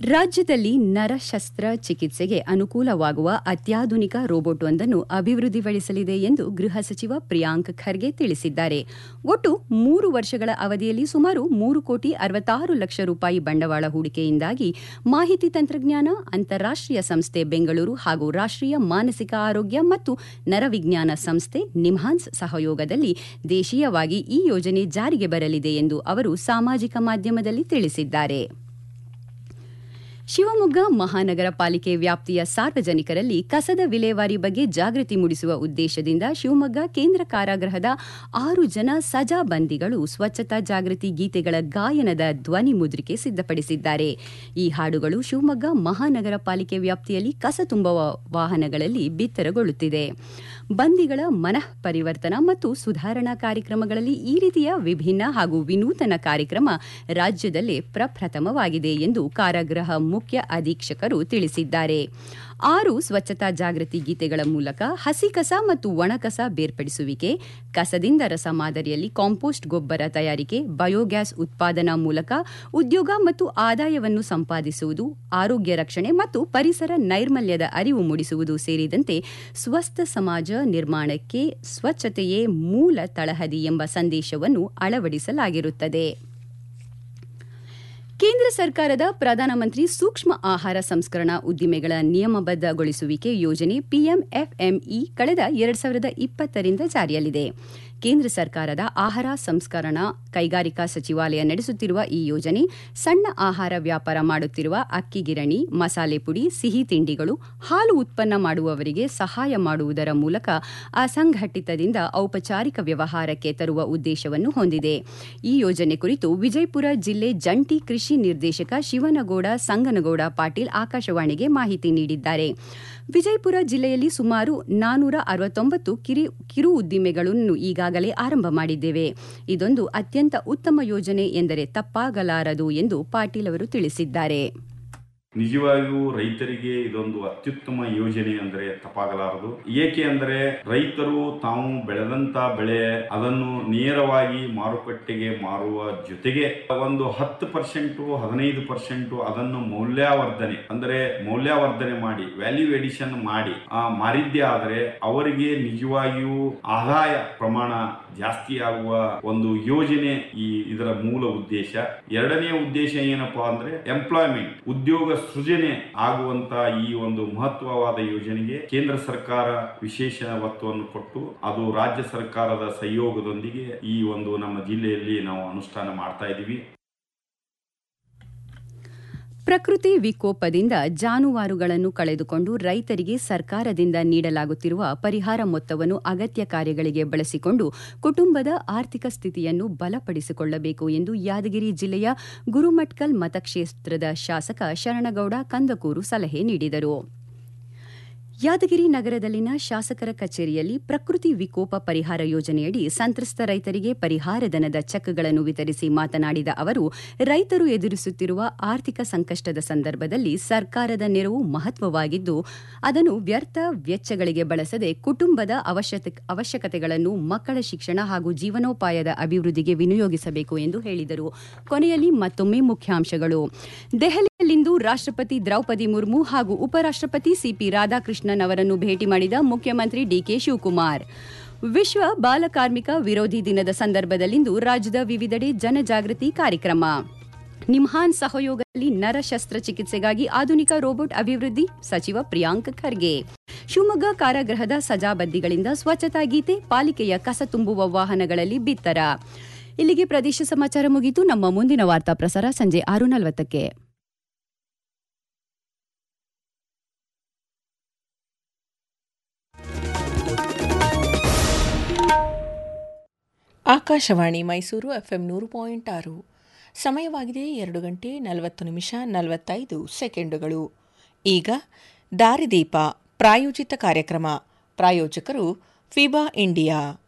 ರಾಜ್ಯದಲ್ಲಿ ನರಶಸ್ತ್ರ ಚಿಕಿತ್ಸೆಗೆ ಅನುಕೂಲವಾಗುವ ಅತ್ಯಾಧುನಿಕ ರೋಬೋಟ್ ಒಂದನ್ನು ಅಭಿವೃದ್ಧಿಪಡಿಸಲಿದೆ ಎಂದು ಗೃಹ ಸಚಿವ ಪ್ರಿಯಾಂಕ್ ಖರ್ಗೆ ತಿಳಿಸಿದ್ದಾರೆ ಒಟ್ಟು ಮೂರು ವರ್ಷಗಳ ಅವಧಿಯಲ್ಲಿ ಸುಮಾರು ಮೂರು ಕೋಟಿ ಅರವತ್ತಾರು ಲಕ್ಷ ರೂಪಾಯಿ ಬಂಡವಾಳ ಹೂಡಿಕೆಯಿಂದಾಗಿ ಮಾಹಿತಿ ತಂತ್ರಜ್ಞಾನ ಅಂತಾರಾಷ್ಟೀಯ ಸಂಸ್ಥೆ ಬೆಂಗಳೂರು ಹಾಗೂ ರಾಷ್ಟೀಯ ಮಾನಸಿಕ ಆರೋಗ್ಯ ಮತ್ತು ನರವಿಜ್ಞಾನ ಸಂಸ್ಥೆ ನಿಮ್ಹಾನ್ಸ್ ಸಹಯೋಗದಲ್ಲಿ ದೇಶೀಯವಾಗಿ ಈ ಯೋಜನೆ ಜಾರಿಗೆ ಬರಲಿದೆ ಎಂದು ಅವರು ಸಾಮಾಜಿಕ ಮಾಧ್ಯಮದಲ್ಲಿ ತಿಳಿಸಿದ್ದಾರೆ ಶಿವಮೊಗ್ಗ ಮಹಾನಗರ ಪಾಲಿಕೆ ವ್ಯಾಪ್ತಿಯ ಸಾರ್ವಜನಿಕರಲ್ಲಿ ಕಸದ ವಿಲೇವಾರಿ ಬಗ್ಗೆ ಜಾಗೃತಿ ಮೂಡಿಸುವ ಉದ್ದೇಶದಿಂದ ಶಿವಮೊಗ್ಗ ಕೇಂದ್ರ ಕಾರಾಗೃಹದ ಆರು ಜನ ಸಜಾ ಬಂದಿಗಳು ಸ್ವಚ್ಛತಾ ಜಾಗೃತಿ ಗೀತೆಗಳ ಗಾಯನದ ಧ್ವನಿ ಮುದ್ರಿಕೆ ಸಿದ್ಧಪಡಿಸಿದ್ದಾರೆ ಈ ಹಾಡುಗಳು ಶಿವಮೊಗ್ಗ ಮಹಾನಗರ ಪಾಲಿಕೆ ವ್ಯಾಪ್ತಿಯಲ್ಲಿ ಕಸ ತುಂಬುವ ವಾಹನಗಳಲ್ಲಿ ಬಿತ್ತರಗೊಳ್ಳುತ್ತಿದೆ ಬಂದಿಗಳ ಮನಃ ಪರಿವರ್ತನಾ ಮತ್ತು ಸುಧಾರಣಾ ಕಾರ್ಯಕ್ರಮಗಳಲ್ಲಿ ಈ ರೀತಿಯ ವಿಭಿನ್ನ ಹಾಗೂ ವಿನೂತನ ಕಾರ್ಯಕ್ರಮ ರಾಜ್ಯದಲ್ಲೇ ಪ್ರಪ್ರಥಮವಾಗಿದೆ ಎಂದು ಕಾರಾಗೃಹ ಮುಖ್ಯ ಅಧೀಕ್ಷಕರು ತಿಳಿಸಿದ್ದಾರೆ ಆರು ಸ್ವಚ್ಛತಾ ಜಾಗೃತಿ ಗೀತೆಗಳ ಮೂಲಕ ಹಸಿ ಕಸ ಮತ್ತು ಒಣಕಸ ಬೇರ್ಪಡಿಸುವಿಕೆ ಕಸದಿಂದ ರಸ ಮಾದರಿಯಲ್ಲಿ ಕಾಂಪೋಸ್ಟ್ ಗೊಬ್ಬರ ತಯಾರಿಕೆ ಬಯೋಗ್ಯಾಸ್ ಉತ್ಪಾದನಾ ಮೂಲಕ ಉದ್ಯೋಗ ಮತ್ತು ಆದಾಯವನ್ನು ಸಂಪಾದಿಸುವುದು ಆರೋಗ್ಯ ರಕ್ಷಣೆ ಮತ್ತು ಪರಿಸರ ನೈರ್ಮಲ್ಯದ ಅರಿವು ಮೂಡಿಸುವುದು ಸೇರಿದಂತೆ ಸ್ವಸ್ಥ ಸಮಾಜ ನಿರ್ಮಾಣಕ್ಕೆ ಸ್ವಚ್ಛತೆಯೇ ಮೂಲ ತಳಹದಿ ಎಂಬ ಸಂದೇಶವನ್ನು ಅಳವಡಿಸಲಾಗಿರುತ್ತದೆ ಕೇಂದ್ರ ಸರ್ಕಾರದ ಪ್ರಧಾನಮಂತ್ರಿ ಸೂಕ್ಷ್ಮ ಆಹಾರ ಸಂಸ್ಕರಣಾ ಉದ್ದಿಮೆಗಳ ನಿಯಮಬದ್ಧಗೊಳಿಸುವಿಕೆ ಯೋಜನೆ ಪಿಎಂಎಫ್ಎಂಇ ಕಳೆದ ಎರಡ್ ಸಾವಿರದ ಇಪ್ಪತ್ತರಿಂದ ಜಾರಿಯಲ್ಲಿದೆ ಕೇಂದ್ರ ಸರ್ಕಾರದ ಆಹಾರ ಸಂಸ್ಕರಣಾ ಕೈಗಾರಿಕಾ ಸಚಿವಾಲಯ ನಡೆಸುತ್ತಿರುವ ಈ ಯೋಜನೆ ಸಣ್ಣ ಆಹಾರ ವ್ಯಾಪಾರ ಮಾಡುತ್ತಿರುವ ಅಕ್ಕಿ ಗಿರಣಿ ಮಸಾಲೆ ಪುಡಿ ಸಿಹಿ ತಿಂಡಿಗಳು ಹಾಲು ಉತ್ಪನ್ನ ಮಾಡುವವರಿಗೆ ಸಹಾಯ ಮಾಡುವುದರ ಮೂಲಕ ಅಸಂಘಟಿತದಿಂದ ಔಪಚಾರಿಕ ವ್ಯವಹಾರಕ್ಕೆ ತರುವ ಉದ್ದೇಶವನ್ನು ಹೊಂದಿದೆ ಈ ಯೋಜನೆ ಕುರಿತು ವಿಜಯಪುರ ಜಿಲ್ಲೆ ಜಂಟಿ ಕೃಷಿ ನಿರ್ದೇಶಕ ಶಿವನಗೌಡ ಸಂಗನಗೌಡ ಪಾಟೀಲ್ ಆಕಾಶವಾಣಿಗೆ ಮಾಹಿತಿ ನೀಡಿದ್ದಾರೆ ವಿಜಯಪುರ ಜಿಲ್ಲೆಯಲ್ಲಿ ಸುಮಾರು ನಾನೂರ ಅರವತ್ತೊಂಬತ್ತು ಕಿರು ಉದ್ದಿಮೆಗಳನ್ನು ಈಗಾಗಲೇ ಆರಂಭ ಮಾಡಿದ್ದೇವೆ ಇದೊಂದು ಅತ್ಯಂತ ಉತ್ತಮ ಯೋಜನೆ ಎಂದರೆ ತಪ್ಪಾಗಲಾರದು ಎಂದು ಪಾಟೀಲ್ ಅವರು ತಿಳಿಸಿದ್ದಾರೆ ನಿಜವಾಗಿಯೂ ರೈತರಿಗೆ ಇದೊಂದು ಅತ್ಯುತ್ತಮ ಯೋಜನೆ ಅಂದ್ರೆ ತಪ್ಪಾಗಲಾರದು ಏಕೆ ಅಂದ್ರೆ ರೈತರು ತಾವು ಬೆಳೆದಂತ ಬೆಳೆ ಅದನ್ನು ನೇರವಾಗಿ ಮಾರುಕಟ್ಟೆಗೆ ಮಾರುವ ಜೊತೆಗೆ ಒಂದು ಹತ್ತು ಪರ್ಸೆಂಟ್ ಹದಿನೈದು ಪರ್ಸೆಂಟ್ ಅದನ್ನು ಮೌಲ್ಯವರ್ಧನೆ ಅಂದ್ರೆ ಮೌಲ್ಯವರ್ಧನೆ ಮಾಡಿ ವ್ಯಾಲ್ಯೂ ಎಡಿಷನ್ ಮಾಡಿ ಆ ಮಾರಿದ್ದೇ ಆದ್ರೆ ಅವರಿಗೆ ನಿಜವಾಗಿಯೂ ಆದಾಯ ಪ್ರಮಾಣ ಜಾಸ್ತಿ ಆಗುವ ಒಂದು ಯೋಜನೆ ಈ ಇದರ ಮೂಲ ಉದ್ದೇಶ ಎರಡನೇ ಉದ್ದೇಶ ಏನಪ್ಪಾ ಅಂದ್ರೆ ಎಂಪ್ಲಾಯ್ಮೆಂಟ್ ಉದ್ಯೋಗ ಸೃಜನೆ ಆಗುವಂತ ಈ ಒಂದು ಮಹತ್ವವಾದ ಯೋಜನೆಗೆ ಕೇಂದ್ರ ಸರ್ಕಾರ ವಿಶೇಷ ಒತ್ತನ್ನು ಕೊಟ್ಟು ಅದು ರಾಜ್ಯ ಸರ್ಕಾರದ ಸಹಯೋಗದೊಂದಿಗೆ ಈ ಒಂದು ನಮ್ಮ ಜಿಲ್ಲೆಯಲ್ಲಿ ನಾವು ಅನುಷ್ಠಾನ ಮಾಡ್ತಾ ಇದ್ದೀವಿ ಪ್ರಕೃತಿ ವಿಕೋಪದಿಂದ ಜಾನುವಾರುಗಳನ್ನು ಕಳೆದುಕೊಂಡು ರೈತರಿಗೆ ಸರ್ಕಾರದಿಂದ ನೀಡಲಾಗುತ್ತಿರುವ ಪರಿಹಾರ ಮೊತ್ತವನ್ನು ಅಗತ್ಯ ಕಾರ್ಯಗಳಿಗೆ ಬಳಸಿಕೊಂಡು ಕುಟುಂಬದ ಆರ್ಥಿಕ ಸ್ಥಿತಿಯನ್ನು ಬಲಪಡಿಸಿಕೊಳ್ಳಬೇಕು ಎಂದು ಯಾದಗಿರಿ ಜಿಲ್ಲೆಯ ಗುರುಮಟ್ಕಲ್ ಮತಕ್ಷೇತ್ರದ ಶಾಸಕ ಶರಣಗೌಡ ಕಂದಕೂರು ಸಲಹೆ ನೀಡಿದರು ಯಾದಗಿರಿ ನಗರದಲ್ಲಿನ ಶಾಸಕರ ಕಚೇರಿಯಲ್ಲಿ ಪ್ರಕೃತಿ ವಿಕೋಪ ಪರಿಹಾರ ಯೋಜನೆಯಡಿ ಸಂತ್ರಸ್ತ ರೈತರಿಗೆ ಪರಿಹಾರ ಧನದ ಚೆಕ್ಗಳನ್ನು ವಿತರಿಸಿ ಮಾತನಾಡಿದ ಅವರು ರೈತರು ಎದುರಿಸುತ್ತಿರುವ ಆರ್ಥಿಕ ಸಂಕಷ್ಟದ ಸಂದರ್ಭದಲ್ಲಿ ಸರ್ಕಾರದ ನೆರವು ಮಹತ್ವವಾಗಿದ್ದು ಅದನ್ನು ವ್ಯರ್ಥ ವೆಚ್ಚಗಳಿಗೆ ಬಳಸದೆ ಕುಟುಂಬದ ಅವಶ್ಯಕತೆಗಳನ್ನು ಮಕ್ಕಳ ಶಿಕ್ಷಣ ಹಾಗೂ ಜೀವನೋಪಾಯದ ಅಭಿವೃದ್ಧಿಗೆ ವಿನಿಯೋಗಿಸಬೇಕು ಎಂದು ಹೇಳಿದರು ಕೊನೆಯಲ್ಲಿ ಮತ್ತೊಮ್ಮೆ ಮುಖ್ಯಾಂಶಗಳು ದೆಹಲಿಯಲ್ಲಿಂದು ರಾಷ್ಟ್ರಪತಿ ದ್ರೌಪದಿ ಮುರ್ಮು ಹಾಗೂ ಉಪರಾಷ್ಟ್ರಪತಿ ಸಿಪಿ ರಾಧಾಕೃಷ್ಣನ್ ಅವರನ್ನು ಭೇಟಿ ಮಾಡಿದ ಮುಖ್ಯಮಂತ್ರಿ ಡಿಕೆ ಶಿವಕುಮಾರ್ ವಿಶ್ವ ಬಾಲಕಾರ್ಮಿಕ ವಿರೋಧಿ ದಿನದ ಸಂದರ್ಭದಲ್ಲಿಂದು ರಾಜ್ಯದ ವಿವಿಧೆಡೆ ಜನಜಾಗೃತಿ ಕಾರ್ಯಕ್ರಮ ನಿಮ್ಹಾನ್ ಸಹಯೋಗದಲ್ಲಿ ನರ ಶಸ್ತ್ರಚಿಕಿತ್ಸೆಗಾಗಿ ಆಧುನಿಕ ರೋಬೋಟ್ ಅಭಿವೃದ್ಧಿ ಸಚಿವ ಪ್ರಿಯಾಂಕ್ ಖರ್ಗೆ ಶಿವಮೊಗ್ಗ ಕಾರಾಗೃಹದ ಸಜಾಬಂದಿಗಳಿಂದ ಸ್ವಚ್ಛತಾ ಗೀತೆ ಪಾಲಿಕೆಯ ಕಸ ತುಂಬುವ ವಾಹನಗಳಲ್ಲಿ ಬಿತ್ತರ ಇಲ್ಲಿಗೆ ಪ್ರದೇಶ ಸಮಾಚಾರ ಮುಗಿತು ನಮ್ಮ ಮುಂದಿನ ವಾರ್ತಾ ಪ್ರಸಾರ ಸಂಜೆ ಆರು ನಲವತ್ತಕ್ಕೆ ಆಕಾಶವಾಣಿ ಮೈಸೂರು ಎಫ್ಎಂ ನೂರು ಪಾಯಿಂಟ್ ಆರು ಸಮಯವಾಗಿದೆ ಎರಡು ಗಂಟೆ ನಲವತ್ತು ನಿಮಿಷ ನಲವತ್ತೈದು ಸೆಕೆಂಡುಗಳು ಈಗ ದಾರಿದೀಪ ಪ್ರಾಯೋಜಿತ ಕಾರ್ಯಕ್ರಮ ಪ್ರಾಯೋಜಕರು ಫಿಬಾ ಇಂಡಿಯಾ